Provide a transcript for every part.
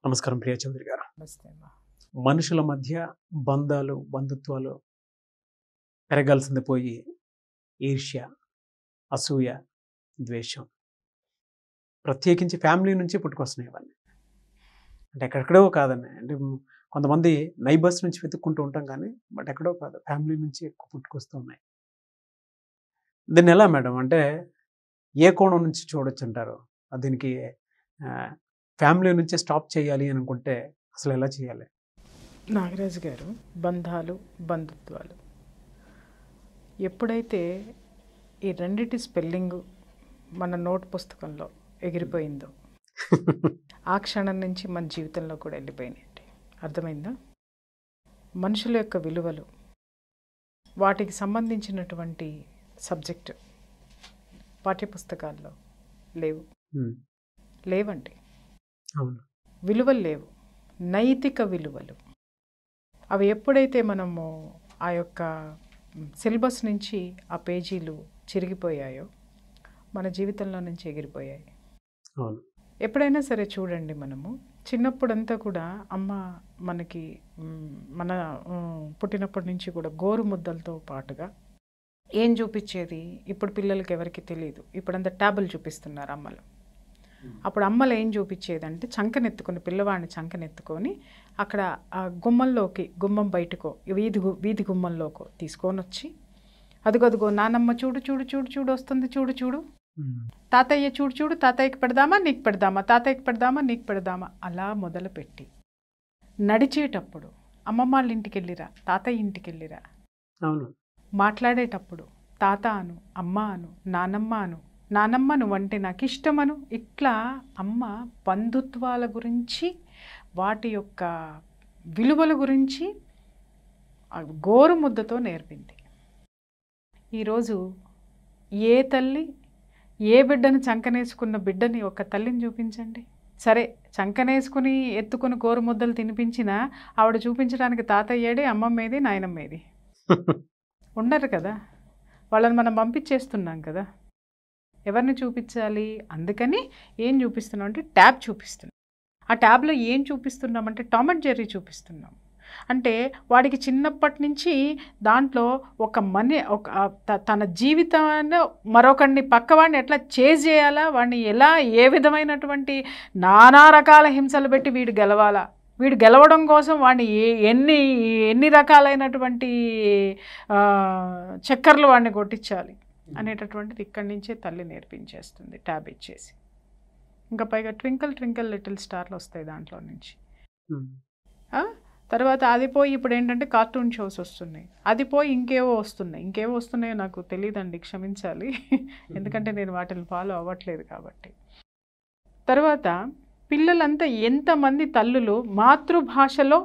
నమస్కారం ప్రియ చౌదరి గారు నమస్తే అమ్మా మనుషుల మధ్య బంధాలు బంధుత్వాలు పెరగాల్సింది పోయి ఈర్ష్య అసూయ ద్వేషం ప్రత్యేకించి ఫ్యామిలీ నుంచి పుట్టుకొస్తున్నాయి ఇవన్నీ అంటే ఎక్కడెక్కడో కాదండి అంటే కొంతమంది నైబర్స్ నుంచి వెతుక్కుంటూ ఉంటాం కానీ బట్ ఎక్కడో కాదు ఫ్యామిలీ నుంచి ఎక్కువ పుట్టుకొస్తూ ఉన్నాయి దీన్ని ఎలా మేడం అంటే ఏ కోణం నుంచి చూడొచ్చు అంటారు దీనికి ఫ్యామిలీ నుంచి స్టాప్ చేయాలి అని అనుకుంటే అసలు ఎలా చేయాలి నాగరాజు గారు బంధాలు బంధుత్వాలు ఎప్పుడైతే ఈ రెండిటి స్పెల్లింగ్ మన నోట్ పుస్తకంలో ఎగిరిపోయిందో ఆ క్షణం నుంచి మన జీవితంలో కూడా వెళ్ళిపోయినాయండి అర్థమైందా మనుషుల యొక్క విలువలు వాటికి సంబంధించినటువంటి సబ్జెక్టు పాఠ్యపుస్తకాల్లో లేవు ఉమ్, లేవండి అవును విలువలు లేవు నైతిక విలువలు అవి ఎప్పుడైతే మనము ఆ యొక్క సిలబస్ నుంచి ఆ పేజీలు చిరిగిపోయాయో మన జీవితంలో నుంచి ఎగిరిపోయాయి అవును ఎప్పుడైనా సరే చూడండి మనము చిన్నప్పుడంతా కూడా అమ్మ మనకి మ్, మన మ్, పుట్టినప్పటి నుంచి కూడా గోరు ముద్దలతో పాటుగా ఏం చూపించేది ఇప్పుడు పిల్లలకి ఎవరికి తెలియదు ఇప్పుడంతా ట్యాబులు చూపిస్తున్నారు అమ్మలు అప్పుడు అమ్మలు ఏం చూపించేది అంటే చంకనెత్తుకొని పిల్లవాడిని చంకనెత్తుకొని అక్కడ ఆ గుమ్మంలోకి గుమ్మం బయటకో వీధి గు- వీధి గుమ్మంలోకో తీసుకొని వచ్చి అదిగదిగో నానమ్మ చూడు చూడు చూడు చూడు వస్తుంది చూడు చూడు ఉమ్, తాతయ్య చూడు చూడు తాతయ్యకి పెడదామా నీకు పెడదామా తాతయ్యకి పెడదామా నీకు పెడదామా అలా మొదలుపెట్టి నడిచేటప్పుడు అమ్మమ్మ వాళ్ళ ఇంటికి వెళ్ళిరా తాతయ్య ఇంటికి వెళ్ళిరా అవును మాట్లాడేటప్పుడు తాత అను అమ్మ అను నానమ్మ అను నానమ్మ నువ్వంటే నాకు ఇష్టమను ఇట్లా అమ్మ బంధుత్వాల గురించి వాటి యొక్క విలువల గురించి ఆ గోరు ముద్దతో నేర్పింది ఈరోజు ఏ తల్లి ఏ బిడ్డను చంకనేసుకున్న బిడ్డని ఒక తల్లిని చూపించండి సరే చంకనేసుకుని ఎత్తుకుని గోరు ముద్దలు తినిపించినా ఆవిడ చూపించడానికి తాతయ్యేది అమ్మమ్మేది నాయనమ్మేది ఉండరు కదా వాళ్ళని మనం పంపించేస్తున్నాం కదా ఎవరిని చూపించాలి అందుకని ఏం చూపిస్తున్నాం అంటే ట్యాబ్ చూపిస్తున్నాం ఆ ట్యాబ్లో ఏం చూపిస్తున్నామంటే టామ్ అండ్ జెర్రీ చూపిస్తున్నాం అంటే వాడికి చిన్నప్పటి నుంచి దాంట్లో ఒక మనీ ఒక ఆ త- తన జీవితాన్ని మరొకరిని పక్కవాడిని ఎట్లా చేజ్ చేయాలా వాడిని ఎలా ఏ విధమైనటువంటి నానా రకాల హింసలు పెట్టి వీడు గెలవాలా వీడు గెలవడం కోసం వాడిని ఏ ఎన్ని ఎన్ని రకాలైనటువంటి ఆ, చక్కర్లు వాడిని కొట్టించాలి అనేటటువంటిది ఇక్కడి నుంచే తల్లి నేర్పించేస్తుంది ట్యాబ్ ఇచ్చేసి ఇంకా పైగా ట్వింకల్ ట్వింకల్ లిటిల్ స్టార్లు వస్తాయి దాంట్లో నుంచి ఉమ్, ఆ? తర్వాత అది పోయి ఇప్పుడు ఏంటంటే కార్టూన్ షోస్ వస్తున్నాయి అది పోయి ఇంకేవో వస్తున్నాయి ఇంకేవో వస్తున్నాయో నాకు తెలియదండి క్షమించాలి ఎందుకంటే నేను వాటిని ఫాలో అవ్వట్లేదు కాబట్టి తర్వాత పిల్లలంతా ఎంతమంది తల్లులు మాతృభాషలో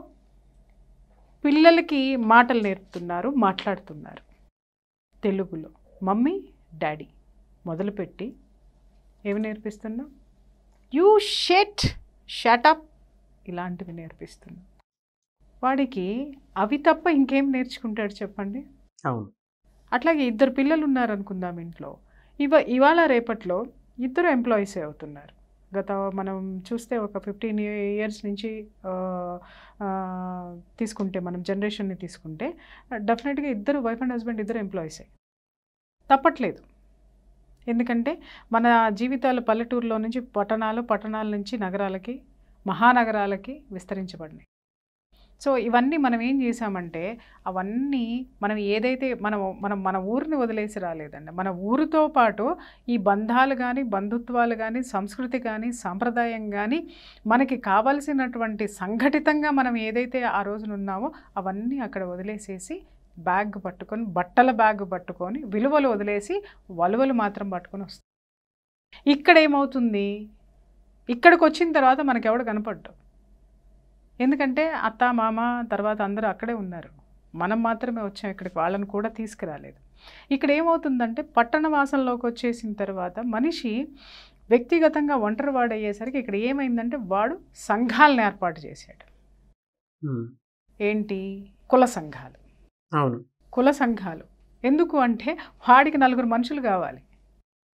పిల్లలకి మాటలు నేర్పుతున్నారు మాట్లాడుతున్నారు తెలుగులో మమ్మీ డాడీ మొదలుపెట్టి ఏమి నేర్పిస్తున్నాం యూ షెట్ షటప్ ఇలాంటివి నేర్పిస్తున్నాం వాడికి అవి తప్ప ఇంకేం నేర్చుకుంటాడు చెప్పండి అవును అట్లాగే ఇద్దరు పిల్లలు ఉన్నారనుకుందాం ఇంట్లో ఇవ ఇవాళ రేపట్లో ఇద్దరు ఎంప్లాయీసే అవుతున్నారు గత మనం చూస్తే ఒక ఫిఫ్టీన్ ఇయర్స్ నుంచి ఆ, ఆ, తీసుకుంటే మనం జనరేషన్ని తీసుకుంటే డెఫినెట్గా ఇద్దరు వైఫ్ అండ్ హస్బెండ్ ఇద్దరు ఎంప్లాయీసే తప్పట్లేదు ఎందుకంటే మన జీవితాలు పల్లెటూరులో నుంచి పట్టణాలు పట్టణాల నుంచి నగరాలకి మహానగరాలకి విస్తరించబడినాయి సో ఇవన్నీ మనం ఏం చేసామంటే అవన్నీ మనం ఏదైతే మనం మనం మన ఊరిని వదిలేసి రాలేదండి మన ఊరితో పాటు ఈ బంధాలు కానీ బంధుత్వాలు కానీ సంస్కృతి కానీ సాంప్రదాయం కానీ మనకి కావలసినటువంటి సంఘటితంగా మనం ఏదైతే ఆ రోజున ఉన్నామో అవన్నీ అక్కడ వదిలేసేసి బ్యాగ్ పట్టుకొని బట్టల బ్యాగ్ పట్టుకొని విలువలు వదిలేసి వలువలు మాత్రం పట్టుకొని వస్తాం ఇక్కడ ఏమవుతుంది ఇక్కడికి వచ్చిన తర్వాత మనకెవడు కనపడ్డు ఎందుకంటే అత్త మామ తర్వాత అందరూ అక్కడే ఉన్నారు మనం మాత్రమే వచ్చాం ఇక్కడికి వాళ్ళని కూడా తీసుకురాలేదు ఇక్కడ ఏమవుతుందంటే పట్టణ వాసంలోకి వచ్చేసిన తర్వాత మనిషి వ్యక్తిగతంగా ఒంటరి వాడు అయ్యేసరికి ఇక్కడ ఏమైందంటే వాడు సంఘాలను ఏర్పాటు చేశాడు ఉమ్, ఏంటి కుల సంఘాలు అవును కుల సంఘాలు ఎందుకు అంటే వాడికి నలుగురు మనుషులు కావాలి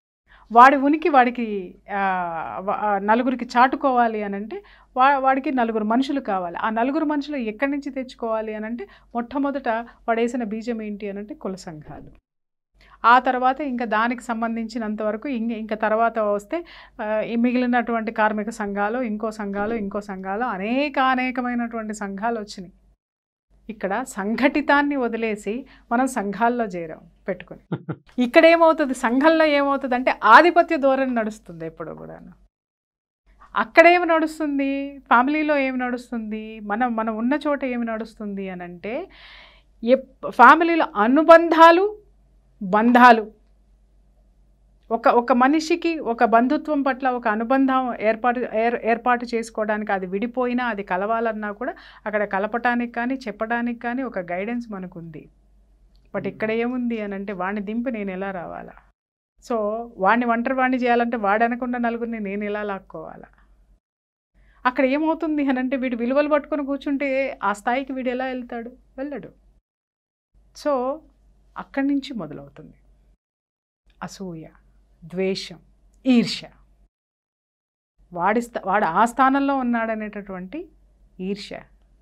వాడి ఉనికి వాడికి ఆ, వ- ఆ, నలుగురికి చాటుకోవాలి అని అంటే వా వాడికి నలుగురు మనుషులు కావాలి ఆ నలుగురు మనుషులు ఎక్కడి నుంచి తెచ్చుకోవాలి అని అంటే మొట్టమొదట వాడు వేసిన బీజం ఏంటి అని అంటే కుల సంఘాలు ఆ తర్వాత ఇంకా దానికి సంబంధించినంత వరకు ఇంక ఇంకా తర్వాత వస్తే ఆ, ఈ మిగిలినటువంటి కార్మిక సంఘాలు ఇంకో సంఘాలు ఇంకో సంఘాలు అనేక అనేకమైనటువంటి సంఘాలు వచ్చినాయి ఇక్కడ సంఘటితాన్ని వదిలేసి మనం సంఘాల్లో చేరాం పెట్టుకుని ఇక్కడ ఏమవుతుంది సంఘంలో ఏమవుతుంది అంటే ఆధిపత్య ధోరణి నడుస్తుంది ఎప్పుడు కూడాను అక్కడ ఏమి నడుస్తుంది ఫ్యామిలీలో ఏమి నడుస్తుంది మనం మనం ఉన్న చోట ఏమి నడుస్తుంది అని అంటే ఎప్ ఫ్యామిలీలో అనుబంధాలు బంధాలు ఒక ఒక మనిషికి ఒక బంధుత్వం పట్ల ఒక అనుబంధం ఏర్పాటు ఏర్ ఏర్పాటు చేసుకోవడానికి అది విడిపోయినా అది కలవాలన్నా కూడా అక్కడ కలపటానికి కానీ చెప్పడానికి కానీ ఒక గైడెన్స్ మనకు ఉంది బట్ ఇక్కడ ఏముంది అని అంటే వాడిని దింపి నేను ఎలా రావాలా సో వాడిని ఒంటరి వాడిని చేయాలంటే వాడనకుండా నలుగురిని నేను ఎలా లాక్కోవాలా అక్కడ ఏమవుతుంది అని అంటే వీడు విలువలు పట్టుకొని కూర్చుంటే ఆ స్థాయికి వీడు ఎలా వెళ్తాడు వెళ్ళడు సో అక్కడి నుంచి మొదలవుతుంది అసూయ ద్వేషం ఈర్ష్య వాడి స్థా వాడు ఆ స్థానంలో ఉన్నాడనేటటువంటి ఈర్ష్య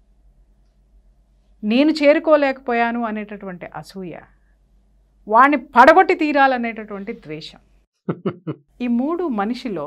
నేను చేరుకోలేకపోయాను అనేటటువంటి అసూయ వాడిని పడగొట్టి తీరాలనేటటువంటి ద్వేషం ఈ మూడు మనిషిలో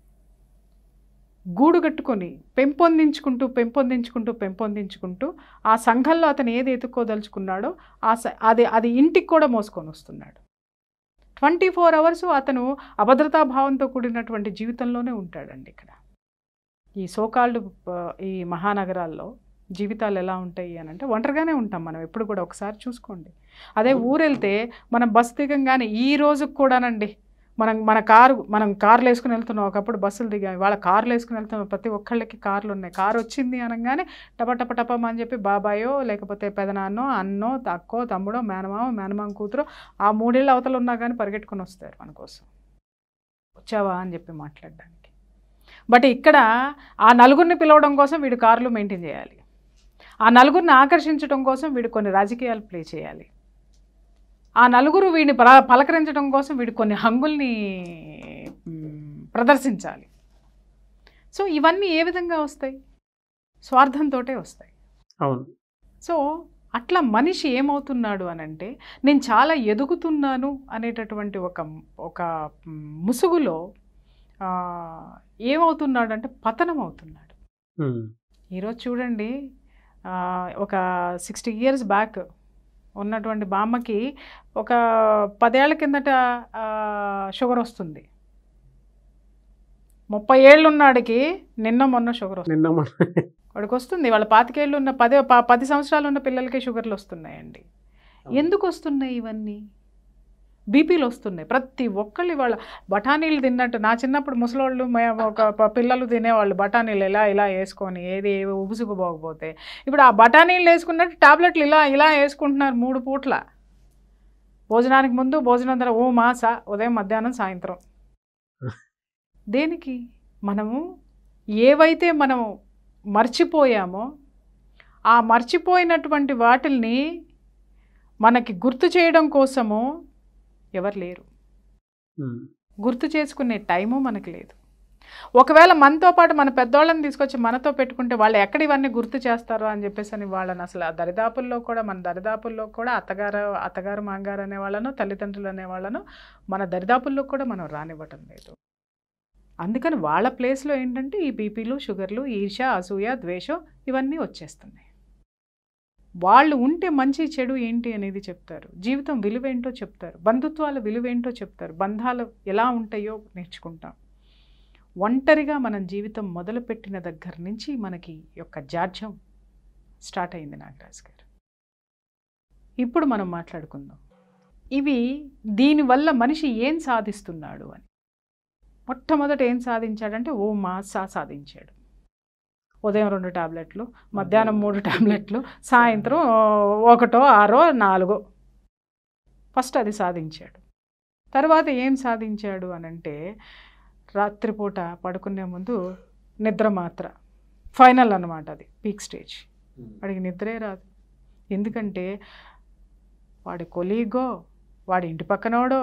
గూడు కట్టుకొని పెంపొందించుకుంటూ పెంపొందించుకుంటూ పెంపొందించుకుంటూ ఆ సంఘంలో అతను ఏది ఎత్తుక్కోదలుచుకున్నాడో ఆ స- అది అది ఇంటికి కూడా మోసుకొని వస్తున్నాడు ట్వంటీ ఫోర్ అవర్స్ అతను అభద్రతా భావంతో కూడినటువంటి జీవితంలోనే ఉంటాడండి ఇక్కడ ఈ సోకాల్డ్ ఈ మహానగరాల్లో జీవితాలు ఎలా ఉంటాయి అని అంటే ఒంటరిగానే ఉంటాం మనం ఎప్పుడు కూడా ఒకసారి చూసుకోండి అదే ఊరెళ్తే మనం బస్ దిగంగానే ఈ రోజుకి కూడానండి మనం మన కారు మనం కార్లు వేసుకుని వెళ్తున్నాం ఒకప్పుడు బస్సులు దిగాం వాళ్ళ కార్లు వేసుకుని వెళ్తున్నాం ప్రతి ఒక్కళ్ళకి కార్లు ఉన్నాయి కారు వచ్చింది అనగానే టప టప టపం అని చెప్పి బాబాయో లేకపోతే పెదనాన్నో అన్నో అక్కో తమ్ముడో మేనమామ మేనమామ కూతురు ఆ మూడేళ్ళ అవతల ఉన్నా కానీ పరిగెట్టుకుని వస్తారు మన కోసం వచ్చావా అని చెప్పి మాట్లాడడానికి బట్ ఇక్కడ ఆ నలుగురిని పిలవడం కోసం వీడు కార్లు మెయింటైన్ చేయాలి ఆ నలుగురిని ఆకర్షించడం కోసం వీడు కొన్ని రాజకీయాలు ప్లే చేయాలి ఆ నలుగురు వీడిని పల పలకరించడం కోసం వీడు కొన్ని హంగుల్ని మ్, ప్రదర్శించాలి సో ఇవన్నీ ఏ విధంగా వస్తాయి స్వార్థంతో వస్తాయి అవును సో అట్లా మనిషి ఏమవుతున్నాడు అని అంటే నేను చాలా ఎదుగుతున్నాను అనేటటువంటి ఒక ఒక మ్, ముసుగులో ఆ, ఏమవుతున్నాడు అంటే పతనం అవుతున్నాడు ఉమ్. ఈరోజు చూడండి ఆ, ఒక సిక్స్టీ ఇయర్స్ బ్యాక్ ఉన్నటువంటి బామ్మకి ఒక పదేళ్ల కిందట ఆ, షుగర్ వస్తుంది ముప్పై ఏళ్ళు ఉన్నాడికి నిన్న మొన్న షుగర్ వస్తుంది నిన్న మన వాడికి వస్తుంది వాళ్ళ పాతికేళ్ళు ఉన్న పదే ప- పది సంవత్సరాలు ఉన్న పిల్లలకి షుగర్లు వస్తున్నాయండి ఎందుకు వస్తున్నాయి ఇవన్నీ బీపీలు వస్తున్నాయి ప్రతి ఒక్కళ్ళు వాళ్ళ బఠానీలు తిన్నట్టు నా చిన్నప్పుడు ముసలోళ్ళు మే- ఒక ప- పిల్లలు తినేవాళ్ళు బఠానీలు ఇలా ఇలా వేసుకొని ఏది ఉబుసుకు పోకపోతే ఇప్పుడు ఆ బఠానీలు వేసుకున్నట్టు టాబ్లెట్లు ఇలా ఇలా వేసుకుంటున్నారు మూడు పూట్ల భోజనానికి ముందు భోజనం తర్వాత ఓ మాస ఉదయం మధ్యాహ్నం సాయంత్రం దేనికి మనము ఏవైతే మనం మర్చిపోయామో ఆ మర్చిపోయినటువంటి వాటిల్ని మనకి గుర్తు చేయడం కోసము ఎవరు లేరు ఉమ్. గుర్తు చేసుకునే టైము మనకు లేదు ఒకవేళ మనతో పాటు మన పెద్దోళ్ళని తీసుకొచ్చి మనతో పెట్టుకుంటే వాళ్ళు ఎక్కడ ఇవన్నీ గుర్తు చేస్తారో అని చెప్పేసి అని వాళ్ళని అసలు ఆ దరిదాపుల్లో కూడా మన దరిదాపుల్లో కూడా అత్తగారు అత్తగారు మాంగారు అనే వాళ్ళను తల్లిదండ్రులు అనే వాళ్ళను మన దరిదాపుల్లో కూడా మనం రానివ్వటం లేదు అందుకని వాళ్ళ ప్లేస్లో ఏంటంటే ఈ బీపీలు షుగర్లు ఈర్ష అసూయ ద్వేషం ఇవన్నీ వచ్చేస్తున్నాయి వాళ్ళు ఉంటే మంచి చెడు ఏంటి అనేది చెప్తారు జీవితం విలువేంటో చెప్తారు బంధుత్వాల విలువేంటో చెప్తారు బంధాలు ఎలా ఉంటాయో నేర్చుకుంటాం ఒంటరిగా మనం జీవితం మొదలుపెట్టిన దగ్గర నుంచి మనకి ఈ యొక్క జాడ్యం స్టార్ట్ అయింది నాగరాజ్ గారు ఇప్పుడు మనం మాట్లాడుకుందాం ఇవి దీనివల్ల మనిషి ఏం సాధిస్తున్నాడు అని మొట్టమొదట ఏం సాధించాడంటే ఓ మాసా సాధించాడు ఉదయం రెండు టాబ్లెట్లు మధ్యాహ్నం మూడు టాబ్లెట్లు సాయంత్రం ఒకటో ఆరో నాలుగో ఫస్ట్ అది సాధించాడు తర్వాత ఏం సాధించాడు అని అంటే రాత్రిపూట పడుకునే ముందు నిద్ర మాత్ర ఫైనల్ అన్నమాట అది పీక్ స్టేజ్ వాడికి నిద్రే రాదు ఎందుకంటే వాడి కొలీగో వాడి ఇంటి పక్కనోడో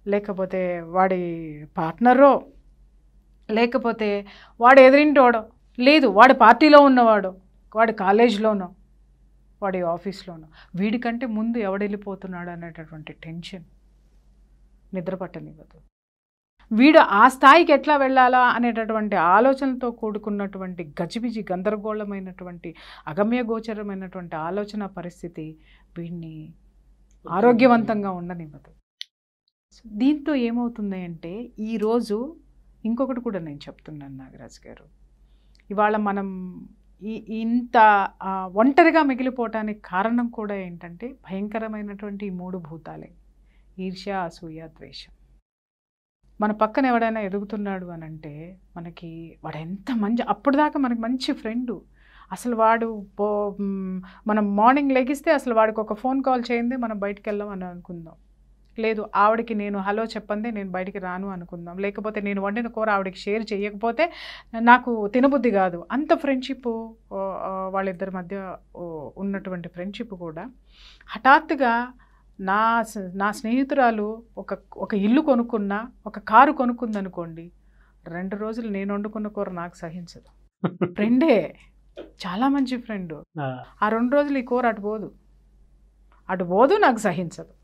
లేకపోతే వాడి పార్ట్నరో లేకపోతే వాడు ఎదిరింటోడో లేదు వాడి పార్టీలో ఉన్నవాడు వాడి కాలేజ్లోనో వాడి ఆఫీస్లోనో వీడికంటే ముందు ఎవడెళ్ళిపోతున్నాడు అనేటటువంటి టెన్షన్ నిద్ర పట్టనివ్వదు వీడు ఆ స్థాయికి ఎట్లా వెళ్ళాలా అనేటటువంటి ఆలోచనతో కూడుకున్నటువంటి గజిబిజి గందరగోళమైనటువంటి అగమ్యగోచరమైనటువంటి ఆలోచన పరిస్థితి వీడిని ఆరోగ్యవంతంగా ఉండనివ్వదు దీంతో ఏమవుతుంది అంటే ఈరోజు ఇంకొకటి కూడా నేను చెప్తున్నాను నాగరాజ్ గారు ఇవాళ మనం ఈ ఇంత ఆ, ఒంటరిగా మిగిలిపోవటానికి కారణం కూడా ఏంటంటే భయంకరమైనటువంటి ఈ మూడు భూతాలే ఈర్ష్య అసూయ ద్వేషం మన పక్కన ఎవడైనా ఎదుగుతున్నాడు అని అంటే మనకి వాడు ఎంత మంచి అప్పటిదాకా మనకి మంచి ఫ్రెండు అసలు వాడు పో మ్, మనం మార్నింగ్ లెగిస్తే అసలు వాడికి ఒక ఫోన్ కాల్ చేయండి మనం బయటికి వెళ్ళాం అని అనుకుందాం లేదు ఆవిడకి నేను హలో చెప్పండి నేను బయటికి రాను అనుకుందాం లేకపోతే నేను వండిన కూర ఆవిడకి షేర్ చేయకపోతే నాకు తినబుద్ధి కాదు అంత ఫ్రెండ్షిప్ వాళ్ళిద్దరి మధ్య ఓ, ఉన్నటువంటి ఫ్రెండ్షిప్ కూడా హఠాత్తుగా నా స- నా స్నేహితురాలు ఒక ఒక ఇల్లు కొనుక్కున్నా ఒక కారు కొనుక్కుందనుకోండి రెండు రోజులు నేను వండుకున్న కూర నాకు సహించదు ఫ్రెండే చాలా మంచి ఫ్రెండ్ ఆ, ఆ రెండు రోజులు ఈ కూర అటు పోదు అటు పోదు నాకు సహించదు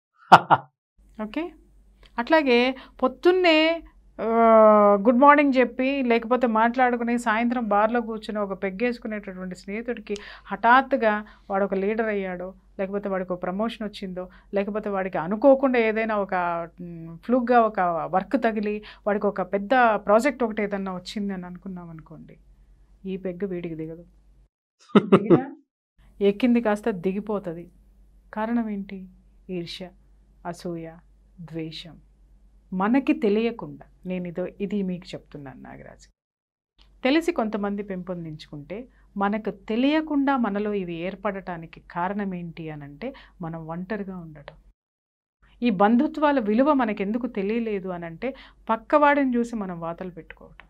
ఓకే అట్లాగే పొద్దున్నే ఆ, గుడ్ మార్నింగ్ చెప్పి లేకపోతే మాట్లాడుకుని సాయంత్రం బార్లో కూర్చుని ఒక పెగ్గేసుకునేటటువంటి స్నేహితుడికి హఠాత్తుగా వాడు ఒక లీడర్ అయ్యాడో లేకపోతే వాడికి ఒక ప్రమోషన్ వచ్చిందో లేకపోతే వాడికి అనుకోకుండా ఏదైనా ఒక ఫ్లూగ్గా ఒక వర్క్ తగిలి వాడికి ఒక పెద్ద ప్రాజెక్ట్ ఒకటి ఏదన్నా వచ్చింది అని అనుకున్నాం అనుకోండి ఈ పెగ్గు వీడికి దిగదు దిగినా ఎక్కింది కాస్త దిగిపోతుంది కారణం ఏంటి ఈర్ష్య అసూయ ద్వేషం మనకి తెలియకుండా నేను ఇదో ఇది మీకు చెప్తున్నాను నాగరాజు తెలిసి కొంతమంది పెంపొందించుకుంటే మనకు తెలియకుండా మనలో ఇవి ఏర్పడటానికి కారణం ఏంటి అని అంటే మనం ఒంటరిగా ఉండటం ఈ బంధుత్వాల విలువ మనకెందుకు తెలియలేదు అని అంటే పక్కవాడిని చూసి మనం వాతలు పెట్టుకోవటం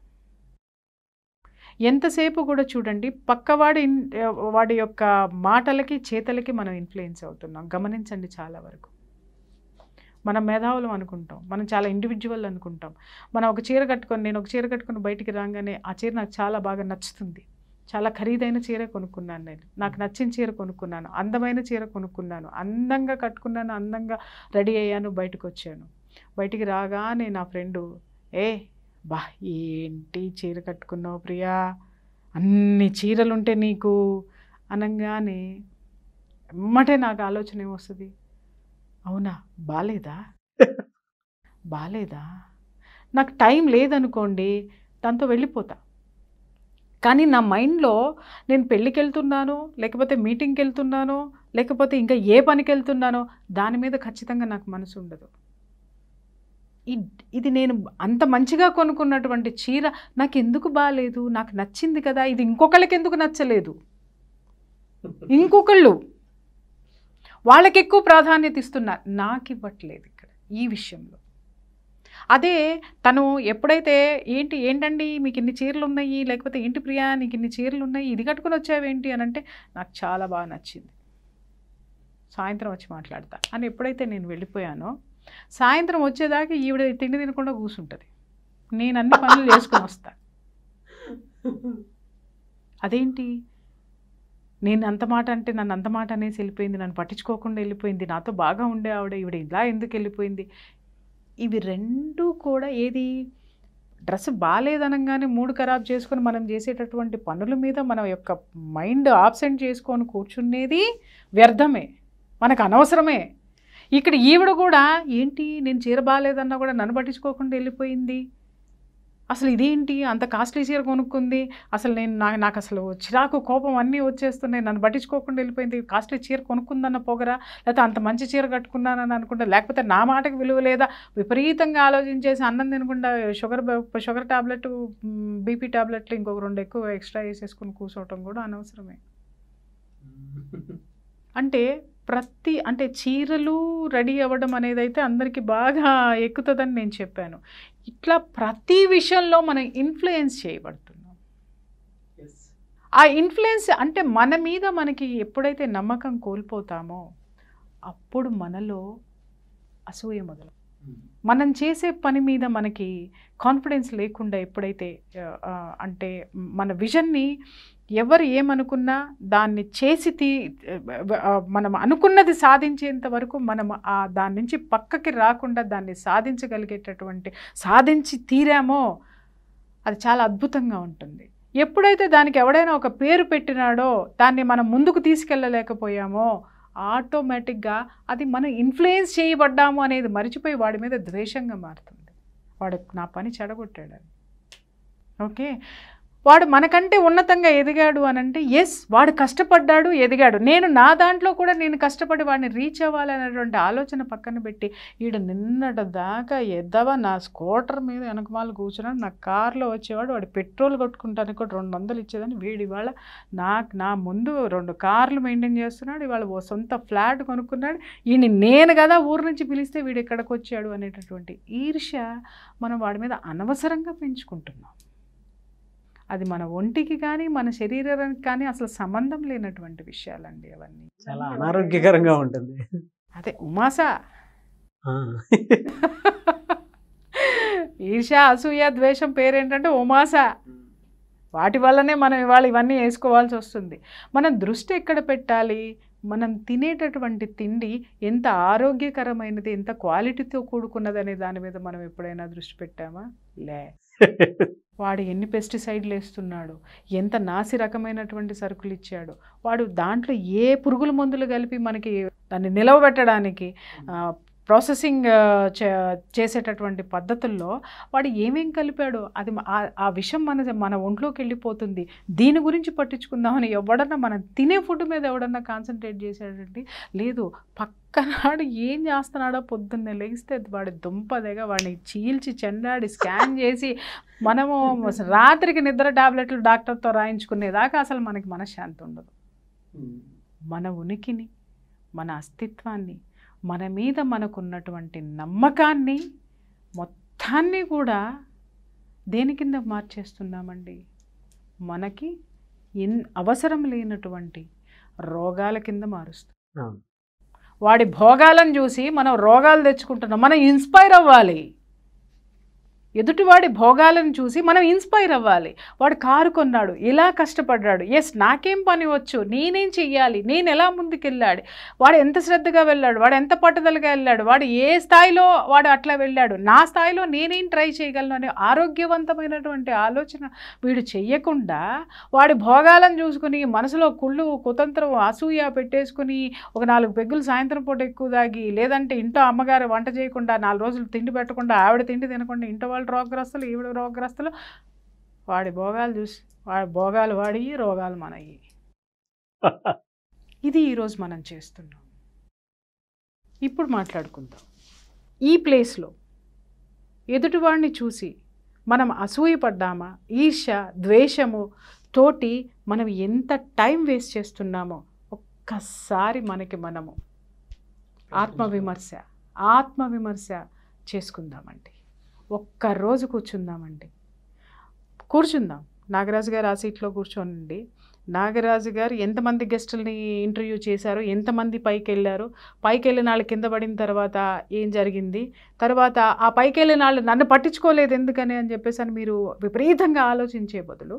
ఎంతసేపు కూడా చూడండి పక్కవాడి ఇన్- వాడి యొక్క మాటలకి చేతలకి మనం ఇన్ఫ్లుయెన్స్ అవుతున్నాం గమనించండి చాలా వరకు మనం మేధావులం అనుకుంటాం మనం చాలా ఇండివిజువల్ అనుకుంటాం మనం ఒక చీర కట్టుకొని నేను ఒక చీర కట్టుకొని బయటికి రాగానే ఆ చీర నాకు చాలా బాగా నచ్చుతుంది చాలా ఖరీదైన చీర కొనుక్కున్నాను నేను నాకు నచ్చిన చీర కొనుక్కున్నాను అందమైన చీర కొనుక్కున్నాను అందంగా కట్టుకున్నాను అందంగా రెడీ అయ్యాను బయటకు వచ్చాను బయటికి రాగానే నా ఫ్రెండు ఏ బా ఏంటి చీర కట్టుకున్నావు ప్రియా అన్ని చీరలుంటే నీకు అనగానే ఎమ్మటే నాకు ఆలోచన ఏమొస్తుంది అవునా బాలేదా బాలేదా నాకు టైం లేదనుకోండి దాంతో వెళ్ళిపోతా కానీ నా మైండ్లో నేను పెళ్ళికి వెళ్తున్నాను లేకపోతే మీటింగ్కి వెళ్తున్నానో లేకపోతే ఇంకా ఏ పనికి వెళ్తున్నానో దాని మీద ఖచ్చితంగా నాకు మనసు ఉండదు ఇ- ఇది నేను అంత మంచిగా కొనుక్కున్నటువంటి చీర నాకు ఎందుకు బాగాలేదు నాకు నచ్చింది కదా ఇది ఇంకొకళ్ళకి ఎందుకు నచ్చలేదు ఇంకొకళ్ళు వాళ్ళకి ఎక్కువ ప్రాధాన్యత ఇస్తున్నారు నాకు ఇవ్వట్లేదు ఇక్కడ ఈ విషయంలో అదే తను ఎప్పుడైతే ఏంటి ఏంటండి మీకు ఇన్ని చీరలు ఉన్నాయి లేకపోతే ఏంటి ప్రియా నీకు ఇన్ని చీరలు ఉన్నాయి ఇది కట్టుకొని వచ్చావేంటి అని అంటే నాకు చాలా బాగా నచ్చింది సాయంత్రం వచ్చి మాట్లాడతా అని ఎప్పుడైతే నేను వెళ్ళిపోయానో సాయంత్రం వచ్చేదాకా ఈవిడ తిండి తినకుండా కూర్చుంటుంది నేను అన్ని పనులు చేసుకుని వస్తా అదేంటి నేను అంత మాట అంటే నన్ను అంత మాట అనేసి వెళ్ళిపోయింది నన్ను పట్టించుకోకుండా వెళ్ళిపోయింది నాతో బాగా ఉండే ఆవిడ ఈవిడ ఇలా ఎందుకు వెళ్ళిపోయింది ఇవి రెండు కూడా ఏది డ్రెస్ బాగాలేదనగానే మూడు ఖరాబ్ చేసుకొని మనం చేసేటటువంటి పనుల మీద మన యొక్క మైండ్ ఆబ్సెంట్ చేసుకొని కూర్చునేది వ్యర్థమే మనకు అనవసరమే ఇక్కడ ఈవిడ కూడా ఏంటి నేను చీర బాగాలేదన్నా కూడా నన్ను పట్టించుకోకుండా వెళ్ళిపోయింది అసలు ఇదేంటి అంత కాస్ట్లీ చీర కొనుక్కుంది అసలు నేను నాకు నాకు అసలు చిరాకు కోపం అన్నీ వచ్చేస్తున్నాయి నన్ను పట్టించుకోకుండా వెళ్ళిపోయింది కాస్ట్లీ చీర కొనుక్కుందన్న పొగరా లేకపోతే అంత మంచి చీర కట్టుకున్నానని అనుకుంటా లేకపోతే నా మాటకు విలువ లేదా విపరీతంగా ఆలోచించేసి అన్నం తినకుండా షుగర్ బ- షుగర్ టాబ్లెట్ బీపీ టాబ్లెట్లు ఇంకొక రెండు ఎక్కువ ఎక్స్ట్రా వేసేసుకుని కూర్చోవటం కూడా అనవసరమే అంటే ప్రతి అంటే చీరలు రెడీ అవ్వడం అనేది అయితే అందరికీ బాగా ఎక్కుతుందని నేను చెప్పాను ఇట్లా ప్రతి విషయంలో మనం ఇన్ఫ్లుయెన్స్ చేయబడుతున్నాం ఆ ఇన్ఫ్లుయెన్స్ అంటే మన మీద మనకి ఎప్పుడైతే నమ్మకం కోల్పోతామో అప్పుడు మనలో అసూయ మొదలు మనం చేసే పని మీద మనకి కాన్ఫిడెన్స్ లేకుండా ఎప్పుడైతే ఆ, ఆ, అంటే మన విజన్ని ఎవరు ఏమనుకున్నా దాన్ని చేసి తీ ఆ, మనం అనుకున్నది సాధించేంత వరకు మనం ఆ దాని నుంచి పక్కకి రాకుండా దాన్ని సాధించగలిగేటటువంటి సాధించి తీరామో అది చాలా అద్భుతంగా ఉంటుంది ఎప్పుడైతే దానికి ఎవడైనా ఒక పేరు పెట్టినాడో దాన్ని మనం ముందుకు తీసుకెళ్ళలేకపోయామో ఆటోమేటిక్గా అది మనం ఇన్ఫ్లుయెన్స్ చేయబడ్డాము అనేది మర్చిపోయి వాడి మీద ద్వేషంగా మారుతుంది వాడు నా పని చెడగొట్టాడని ఓకే వాడు మనకంటే ఉన్నతంగా ఎదిగాడు అని అంటే ఎస్ వాడు కష్టపడ్డాడు ఎదిగాడు నేను నా దాంట్లో కూడా నేను కష్టపడి వాడిని రీచ్ అవ్వాలనేటువంటి ఆలోచన పక్కన పెట్టి ఈడు నిన్నటి దాకా ఎద్దవా నా స్కూటర్ మీద వెనకమాల కూర్చున్నాడు నా కార్లో వచ్చేవాడు వాడు పెట్రోల్ కొట్టుకుంటానికి కూడా రెండు వందలు ఇచ్చేదని వీడు ఇవాళ నాకు నా ముందు రెండు కార్లు మెయింటైన్ చేస్తున్నాడు ఇవాళ ఓ సొంత ఫ్లాట్ కొనుక్కున్నాడు ఈయన నేను కదా ఊరు నుంచి పిలిస్తే వీడు ఎక్కడికి వచ్చాడు అనేటటువంటి ఈర్ష్య మనం వాడి మీద అనవసరంగా పెంచుకుంటున్నాం అది మన ఒంటికి కానీ మన శరీరానికి కానీ అసలు సంబంధం లేనటువంటి విషయాలండి అవన్నీ చాలా అనారోగ్యకరంగా ఉంటుంది అదే ఉమాసా ఆ. ఈర్ష అసూయ ద్వేషం పేరేంటంటే ఉమాస వాటి వల్లనే మనం ఇవాళ ఇవన్నీ వేసుకోవాల్సి వస్తుంది మనం దృష్టి ఎక్కడ పెట్టాలి మనం తినేటటువంటి తిండి ఎంత ఆరోగ్యకరమైనది ఎంత క్వాలిటీతో కూడుకున్నది అనే దాని మీద మనం ఎప్పుడైనా దృష్టి పెట్టామా లే వాడు ఎన్ని పెస్టిసైడ్లు వేస్తున్నాడు ఎంత నాసి రకమైనటువంటి సరుకులు ఇచ్చాడు వాడు దాంట్లో ఏ పురుగుల మందులు కలిపి మనకి దాన్ని నిలవబెట్టడానికి ఆ, ప్రాసెసింగ్ ఆ, చే- చేసేటటువంటి పద్ధతుల్లో వాడు ఏమేం కలిపాడో అది మ- ఆ- ఆ విషయం మన మన ఒంట్లోకి వెళ్ళిపోతుంది దీని గురించి పట్టించుకుందామని ఎవడన్నా మనం తినే ఫుడ్ మీద ఎవడన్నా కాన్సన్ట్రేట్ చేశాడండి లేదు పక్కనాడు ఏం చేస్తున్నాడో పొద్దున్నే లెగిస్తే వాడి దుంపదగా వాడిని చీల్చి చెండాడి స్కాన్ చేసి మనము రాత్రికి నిద్ర టాబ్లెట్లు డాక్టర్తో రాయించుకునేదాకా అసలు మనకి మనశ్శాంతి ఉండదు మన ఉనికిని మన అస్తిత్వాన్ని మన మీద మనకున్నటువంటి నమ్మకాన్ని మొత్తాన్ని కూడా దేని కింద మార్చేస్తున్నామండి మనకి ఎన్ అవసరం లేనటువంటి రోగాల కింద మారుస్తాం అవును. వాడి భోగాలను చూసి మనం రోగాలు తెచ్చుకుంటున్నాం మనం ఇన్స్పైర్ అవ్వాలి ఎదుటివాడి భోగాలను చూసి మనం ఇన్స్పైర్ అవ్వాలి వాడు కారు కొన్నాడు ఇలా కష్టపడ్డాడు ఎస్ నాకేం పని వచ్చు నేనేం చెయ్యాలి నేను ఎలా ముందుకెళ్ళాడు వాడు ఎంత శ్రద్ధగా వెళ్ళాడు వాడు ఎంత పట్టుదలగా వెళ్ళాడు వాడు ఏ స్థాయిలో వాడు అట్లా వెళ్ళాడు నా స్థాయిలో నేనేం ట్రై చేయగలను అనే ఆరోగ్యవంతమైనటువంటి ఆలోచన వీడు చెయ్యకుండా వాడి భోగాలను చూసుకుని మనసులో కుళ్ళు కుతంత్రం అసూయ పెట్టేసుకుని ఒక నాలుగు పెగ్గులు సాయంత్రం పూట ఎక్కువ తాగి లేదంటే ఇంట్లో అమ్మగారు వంట చేయకుండా నాలుగు రోజులు తిండి పెట్టకుండా ఆవిడ తిండి తినకుండా ఇంట్లో వాళ్ళు రోగగ్రస్తులు ఈవిడ రోగగ్రస్తులు వాడి భోగాలు చూసి వాడి భోగాలు వాడి రోగాలు మనయి ఇది ఈరోజు మనం చేస్తున్నాం ఇప్పుడు మాట్లాడుకుందాం ఈ ప్లేస్లో ఎదుటివాడిని చూసి మనం అసూయపడ్డామా ఈర్ష్య ద్వేషము తోటి మనం ఎంత టైం వేస్ట్ చేస్తున్నామో ఒక్కసారి మనకి మనము ఆత్మవిమర్శ ఆత్మవిమర్శ చేసుకుందామండి ఒక్క రోజు కూర్చుందామండి కూర్చుందాం నాగరాజు గారు ఆ సీట్లో కూర్చోనండి నాగరాజు గారు ఎంతమంది గెస్టుల్ని ఇంటర్వ్యూ చేశారు ఎంతమంది పైకి వెళ్ళారు పైకి వెళ్ళిన వాళ్ళు కింద పడిన తర్వాత ఏం జరిగింది తర్వాత ఆ పైకి వెళ్ళిన వాళ్ళు నన్ను పట్టించుకోలేదు ఎందుకని అని చెప్పేసి అని మీరు విపరీతంగా ఆలోచించే బదులు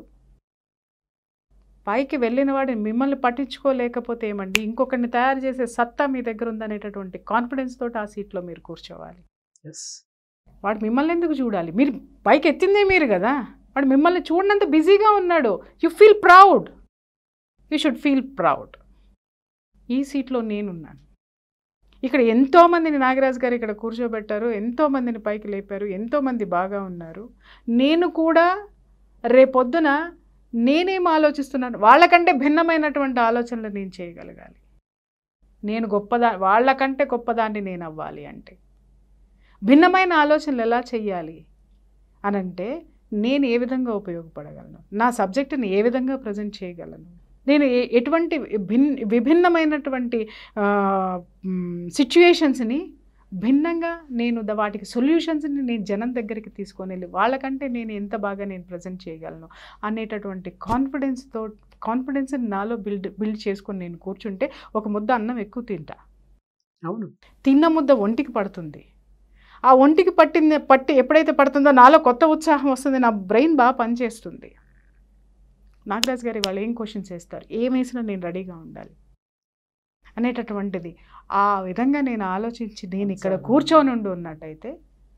పైకి వెళ్ళిన వాడిని మిమ్మల్ని పట్టించుకోలేకపోతే ఏమండి ఇంకొకరిని తయారు చేసే సత్తా మీ దగ్గర ఉందనేటటువంటి కాన్ఫిడెన్స్ తోటి ఆ సీట్లో మీరు కూర్చోవాలి ఎస్ వాడు మిమ్మల్ని ఎందుకు చూడాలి మీరు పైకి ఎత్తిందే మీరు కదా వాడు మిమ్మల్ని చూడనంత బిజీగా ఉన్నాడు you feel proud you should feel proud ఈ సీట్లో నేనున్నాను ఇక్కడ ఎంతోమందిని నాగరాజు గారు ఇక్కడ కూర్చోబెట్టారు ఎంతోమందిని పైకి లేపారు ఎంతోమంది బాగా ఉన్నారు నేను కూడా రేపొద్దున నేనేం ఆలోచిస్తున్నాను వాళ్ళకంటే భిన్నమైనటువంటి ఆలోచనలు నేను చేయగలగాలి నేను గొప్పదా వాళ్ళకంటే గొప్పదాన్ని నేను అవ్వాలి అంటే భిన్నమైన ఆలోచనలు ఎలా చెయ్యాలి అనంటే నేను ఏ విధంగా ఉపయోగపడగలను నా సబ్జెక్టుని ఏ విధంగా ప్రజెంట్ చేయగలను నేను ఏ- ఎటువంటి భిన్ విభిన్నమైనటువంటి సిచ్యుయేషన్స్ని భిన్నంగా నేను ద- వాటికి సొల్యూషన్స్ని నేను జనం దగ్గరికి తీసుకొని వెళ్ళి వాళ్ళకంటే నేను ఎంత బాగా నేను ప్రజెంట్ చేయగలను అనేటటువంటి కాన్ఫిడెన్స్తో కాన్ఫిడెన్స్ని నాలో బిల్డ్ బిల్డ్ చేసుకొని నేను కూర్చుంటే ఒక ముద్ద అన్నం ఎక్కువ తింటా అవును తిన్న ముద్ద ఒంటికి పడుతుంది ఆ ఒంటికి పట్టింది పట్టి ఎప్పుడైతే పడుతుందో నాలో కొత్త ఉత్సాహం వస్తుంది నా బ్రెయిన్ బాగా పనిచేస్తుంది నాగరాజ్ గారి వాళ్ళు ఏం క్వశ్చన్స్ వేస్తారు ఏం వేసినా నేను రెడీగా ఉండాలి అనేటటువంటిది ఆ విధంగా నేను ఆలోచించి నేను ఇక్కడ కూర్చొని ఉండి ఉన్నట్టయితే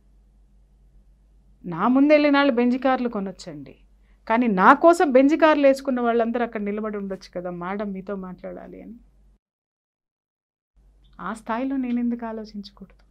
నా ముందు వెళ్ళిన వాళ్ళు బెంజ్ కార్లు కొనొచ్చండి కానీ నా కోసం బెంజ్ కార్లు వేసుకున్న వాళ్ళందరూ అక్కడ నిలబడి ఉండొచ్చు కదా మేడం మీతో మాట్లాడాలి అని ఆ స్థాయిలో నేను ఎందుకు ఆలోచించకూడదు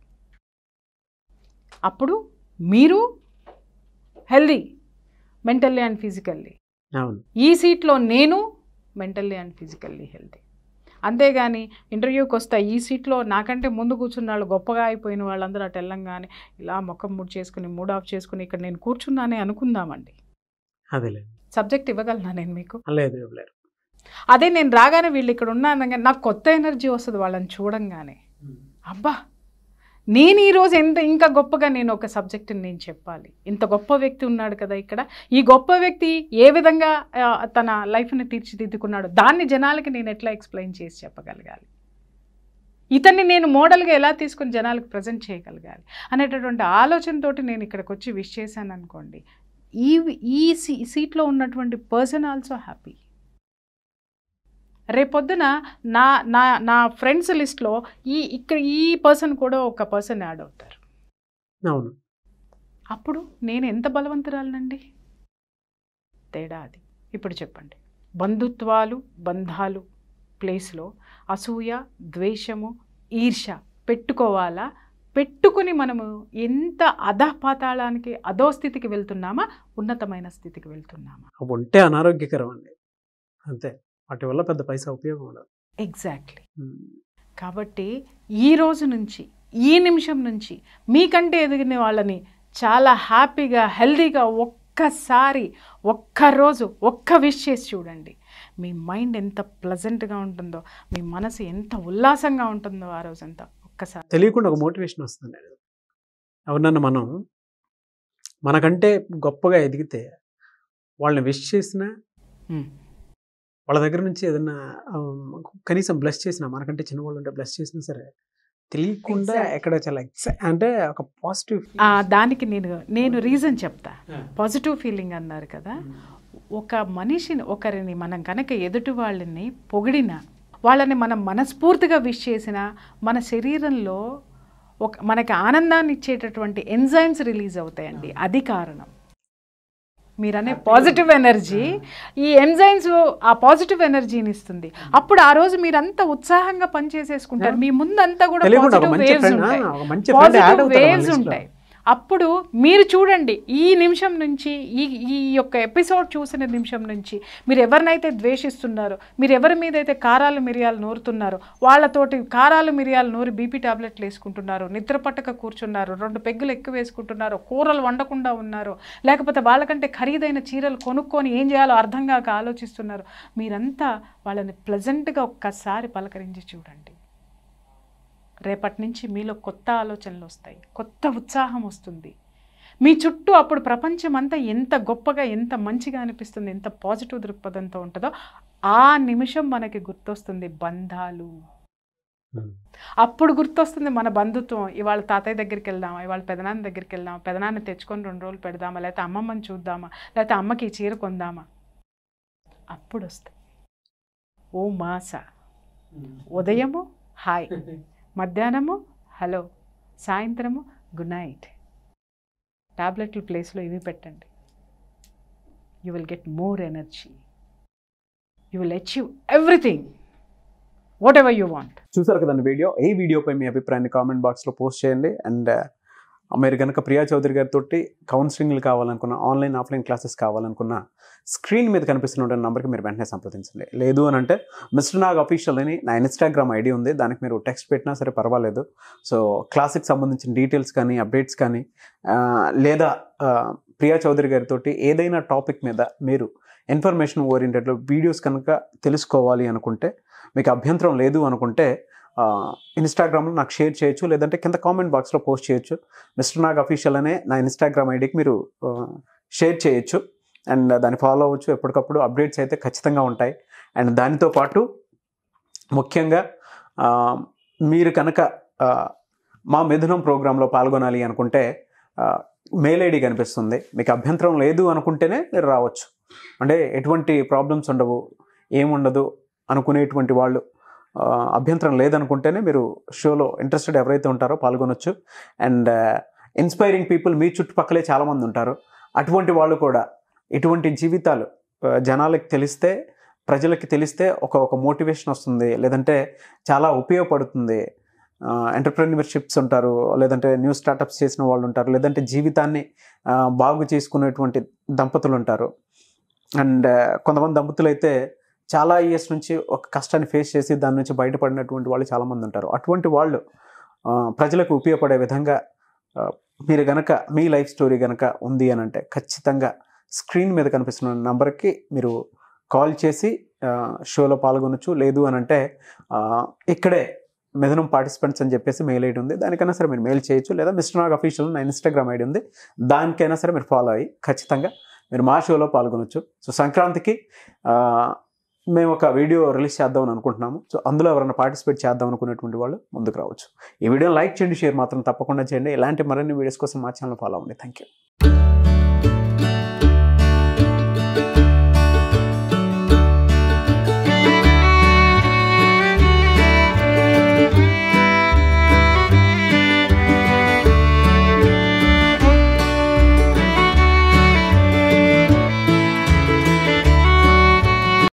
అప్పుడు మీరు హెల్దీ మెంటల్లీ అండ్ ఫిజికల్లీ అవును ఈ సీట్లో నేను మెంటల్లీ అండ్ ఫిజికల్లీ హెల్తీ అంతేగాని ఇంటర్వ్యూకి వస్తా ఈ సీట్లో నాకంటే ముందు కూర్చున్న వాళ్ళు గొప్పగా అయిపోయిన వాళ్ళందరూ అటు వెళ్ళంగానే ఇలా ముఖం మూడ్ చేసుకుని మూడ్ ఆఫ్ చేసుకుని ఇక్కడ నేను కూర్చున్నానే అనుకుందామండి అదేలే సబ్జెక్ట్ ఇవ్వగలనా నేను మీకు లేదు ఇవ్వలేరు అదే నేను రాగానే వీళ్ళు ఇక్కడ ఉన్నాను నాకు కొత్త ఎనర్జీ వస్తుంది వాళ్ళని చూడంగానే అబ్బా నేను ఈరోజు ఎంత ఇంకా గొప్పగా నేను ఒక సబ్జెక్ట్ని నేను చెప్పాలి ఇంత గొప్ప వ్యక్తి ఉన్నాడు కదా ఇక్కడ ఈ గొప్ప వ్యక్తి ఏ విధంగా ఆ, తన లైఫ్ని తీర్చిదిద్దుకున్నాడు దాన్ని జనాలకి నేను ఎట్లా ఎక్స్ప్లెయిన్ చేసి చెప్పగలగాలి ఇతన్ని నేను మోడల్గా ఎలా తీసుకుని జనాలకు ప్రజెంట్ చేయగలగాలి అనేటటువంటి ఆలోచనతోటి నేను ఇక్కడికి వచ్చి విష్ చేశాను అనుకోండి ఈ ఈ సీ సీట్లో ఉన్నటువంటి పర్సన్ ఆల్సో హ్యాపీ రేపొద్దున నా నా నా ఫ్రెండ్స్ లిస్ట్లో ఈ ఇక్కడ ఈ పర్సన్ కూడా ఒక పర్సన్ యాడ్ అవుతారు అవును అప్పుడు నేను ఎంత బలవంతురాలనండి తేడా అది ఇప్పుడు చెప్పండి బంధుత్వాలు బంధాలు ప్లేస్లో అసూయ ద్వేషము ఈర్ష పెట్టుకోవాలా పెట్టుకుని మనము ఎంత అధపాతాళానికి అధోస్థితికి వెళ్తున్నామా ఉన్నతమైన స్థితికి వెళ్తున్నామా అవి ఉంటే అనారోగ్యకరం అండి అంతే వాటి వల్ల పెద్ద పైసా ఉపయోగం ఉండదు ఎగ్జాక్ట్లీ ఉమ్. కాబట్టి ఈ రోజు నుంచి ఈ నిమిషం నుంచి మీకంటే ఎదిగిన వాళ్ళని చాలా హ్యాపీగా హెల్దీగా ఒక్కసారి ఒక్కరోజు ఒక్క విష్ చేసి చూడండి మీ మైండ్ ఎంత ప్లజెంట్గా ఉంటుందో మీ మనసు ఎంత ఉల్లాసంగా ఉంటుందో ఆ రోజంతా ఒక్కసారి తెలియకుండా ఒక మోటివేషన్ వస్తుంది ఎవరినన్నా మనం మనకంటే గొప్పగా ఎదిగితే వాళ్ళని విష్ చేసినా మ్మ్. వాళ్ళ దగ్గర నుంచి ఏదైనా ఆ, కనీసం బ్లెస్ చేసినా మనకంటే చిన్న వాళ్ళు ఉంటే బ్లెస్ చేసినా సరే తెలియకుండా Exactly. ఎక్కడ చాలా ఎక్సై అంటే ఒక పాజిటివ్ ఆ, దానికి నేను నేను రీజన్ చెప్తా పాజిటివ్ ఫీలింగ్ అన్నారు కదా ఒక మనిషిని ఒకరిని మనం కనుక ఎదుటి వాళ్ళని పొగిడిన వాళ్ళని మనం మనస్ఫూర్తిగా విష్ చేసిన మన శరీరంలో ఒక మనకి ఆనందాన్ని ఇచ్చేటటువంటి ఎంజైమ్స్ రిలీజ్ అవుతాయండి అది కారణం మీరనే పాజిటివ్ ఎనర్జీ ఈ ఎంజైమ్స్ ఆ పాజిటివ్ ఎనర్జీని ఇస్తుంది అప్పుడు ఆ రోజు మీరంతా ఉత్సాహంగా పనిచేసేసుకుంటారు మీ ముందంతా కూడా తెలియకుండా ఒక పాజిటివ్ మంచి వేవ్స్ ఫ్రెండ్ ఉంటాయి ఒక మంచి ఫ్రెండ్ యాడ్ పాజిటివ్ అవుతారు మన వేవ్స్ list లో. ఉంటాయి అప్పుడు మీరు చూడండి ఈ నిమిషం నుంచి ఈ ఈ యొక్క ఎపిసోడ్ చూసిన నిమిషం నుంచి మీరు ఎవరినైతే ద్వేషిస్తున్నారో మీరు ఎవరి మీద అయితే కారాలు మిరియాలు నూరుతున్నారో వాళ్ళతోటి కారాలు మిరియాలు నూరి బీపీ టాబ్లెట్లు వేసుకుంటున్నారు నిద్ర పట్టక కూర్చున్నారు రెండు పెగ్గులు ఎక్కువ వేసుకుంటున్నారు కూరలు వండకుండా ఉన్నారు లేకపోతే వాళ్ళకంటే ఖరీదైన చీరలు కొనుక్కొని ఏం చేయాలో అర్థం కాక ఆలోచిస్తున్నారు మీరంతా వాళ్ళని ప్లెజెంట్గా ఒక్కసారి పలకరించి చూడండి రేపటి నుంచి మీలో కొత్త ఆలోచనలు వస్తాయి కొత్త ఉత్సాహం వస్తుంది మీ చుట్టూ అప్పుడు ప్రపంచం అంతా ఎంత గొప్పగా ఎంత మంచిగా అనిపిస్తుంది ఎంత పాజిటివ్ దృక్పథంతో ఉంటుందో ఆ నిమిషం మనకి గుర్తొస్తుంది బంధాలు ఉమ్. అప్పుడు గుర్తొస్తుంది మన బంధుత్వం ఇవాళ తాతయ్య దగ్గరికి వెళ్దామా ఇవాళ పెదనాన్న దగ్గరికి వెళ్దామా పెదనాన్న తెచ్చుకొని రెండు రోజులు పెడదామా లేకపోతే అమ్మమ్మని చూద్దామా లేకపోతే అమ్మకి ఈ చీర కొందామా అప్పుడు వస్తాయి ఓ మాస ఉదయము హాయ్ మధ్యాహ్నము హలో సాయంత్రము గుడ్ నైట్ టాబ్లెట్ల ప్లేస్లో ఇవి పెట్టండి you will get more energy you will achieve everything whatever you want చూసారు కదండి వీడియో ఈ వీడియోపై మీ అభిప్రాయాన్ని కామెంట్ బాక్స్లో పోస్ట్ చేయండి అండ్ మీరు కనుక ప్రియా చౌదరి గారితో కౌన్సిలింగ్లు కావాలనుకున్న ఆన్లైన్ ఆఫ్లైన్ క్లాసెస్ కావాలనుకున్న స్క్రీన్ మీద కనిపిస్తున్న నెంబర్కి మీరు వెంటనే సంప్రదించండి లేదు అని అంటే మిస్టర్ నాగ్ అఫీషియల్ అని నా ఇన్స్టాగ్రామ్ ఐడి ఉంది దానికి మీరు టెక్స్ట్ పెట్టినా సరే పర్వాలేదు సో క్లాస్కి సంబంధించిన డీటెయిల్స్ కానీ అప్డేట్స్ కానీ ఆ, లేదా ఆ, ప్రియా చౌదరి గారితో ఏదైనా టాపిక్ మీద మీరు ఇన్ఫర్మేషన్ ఓరియంటెడ్లో వీడియోస్ కనుక తెలుసుకోవాలి అనుకుంటే మీకు అభ్యంతరం లేదు అనుకుంటే ఆ, ఇన్స్టాగ్రామ్లో నాకు షేర్ చేయొచ్చు లేదంటే కింద కామెంట్ బాక్స్లో పోస్ట్ చేయొచ్చు మిస్టర్ నాగ్ అఫీషియల్ అనే నా ఇన్స్టాగ్రామ్ ఐడికి మీరు ఆ, షేర్ చేయొచ్చు అండ్ దాన్ని ఫాలో అవ్వచ్చు ఎప్పటికప్పుడు అప్డేట్స్ అయితే ఖచ్చితంగా ఉంటాయి అండ్ దానితో పాటు ముఖ్యంగా ఆ, మీరు కనుక ఆ, మా మిథునం ప్రోగ్రాంలో పాల్గొనాలి అనుకుంటే మెయిల్ ఐడి కనిపిస్తుంది మీకు అభ్యంతరం లేదు అనుకుంటేనే మీరు రావచ్చు అంటే ఎటువంటి ప్రాబ్లమ్స్ ఉండవు ఏముండదు అనుకునేటువంటి వాళ్ళు ఆ, అభ్యంతరం లేదనుకుంటేనే మీరు షోలో ఇంట్రెస్టెడ్ ఎవరైతే ఉంటారో పాల్గొనొచ్చు అండ్ ఇన్స్పైరింగ్ పీపుల్ మీ చుట్టుపక్కలే చాలామంది ఉంటారు అటువంటి వాళ్ళు కూడా ఇటువంటి జీవితాలు ఆ, జనాలకి తెలిస్తే ప్రజలకి తెలిస్తే ఒక ఒక మోటివేషన్ వస్తుంది లేదంటే చాలా ఉపయోగపడుతుంది ఎంటర్ప్రెన్యూర్షిప్స్ ఉంటారు లేదంటే న్యూ స్టార్టప్స్ చేసిన వాళ్ళు ఉంటారు లేదంటే జీవితాన్ని ఆ, బాగు చేసుకునేటువంటి దంపతులు ఉంటారు అండ్ కొంతమంది దంపతులు అయితే చాలా ఇయర్స్ నుంచి ఒక కష్టాన్ని ఫేస్ చేసి దాని నుంచి బయటపడినటువంటి వాళ్ళు చాలామంది ఉంటారు అటువంటి వాళ్ళు ఆ, ప్రజలకు ఉపయోగపడే విధంగా ఆ, మీరు గనక మీ లైఫ్ స్టోరీ గనక ఉంది అని అంటే ఖచ్చితంగా స్క్రీన్ మీద కనిపిస్తున్న నంబర్కి మీరు కాల్ చేసి ఆ, షోలో పాల్గొనొచ్చు లేదు అని అంటే ఆ, ఇక్కడే మిథునం పార్టిసిపెంట్స్ అని చెప్పేసి మెయిల్ ఐడి ఉంది దానికైనా సరే మీరు మెయిల్ చేయొచ్చు లేదా మిస్టర్ నాగ్ అఫీషియల్ నా ఇన్స్టాగ్రామ్ ఐడి ఉంది దానికైనా సరే మీరు ఫాలో అయ్యి ఖచ్చితంగా మీరు మా షోలో పాల్గొనొచ్చు సో సంక్రాంతికి ఆ, మేము ఒక వీడియో రిలీజ్ చేద్దామని అనుకుంటున్నాము సో అందులో ఎవరైనా పార్టిసిపేట్ చేద్దాం అనుకునేటువంటి వాళ్ళు ముందుకు రావచ్చు ఈ వీడియో లైక్ చేయండి షేర్ మాత్రం తప్పకుండా చేయండి ఇలాంటి మరిన్ని వీడియోస్ కోసం మా ఛానల్ ఫాలో అవ్వండి థ్యాంక్ యూ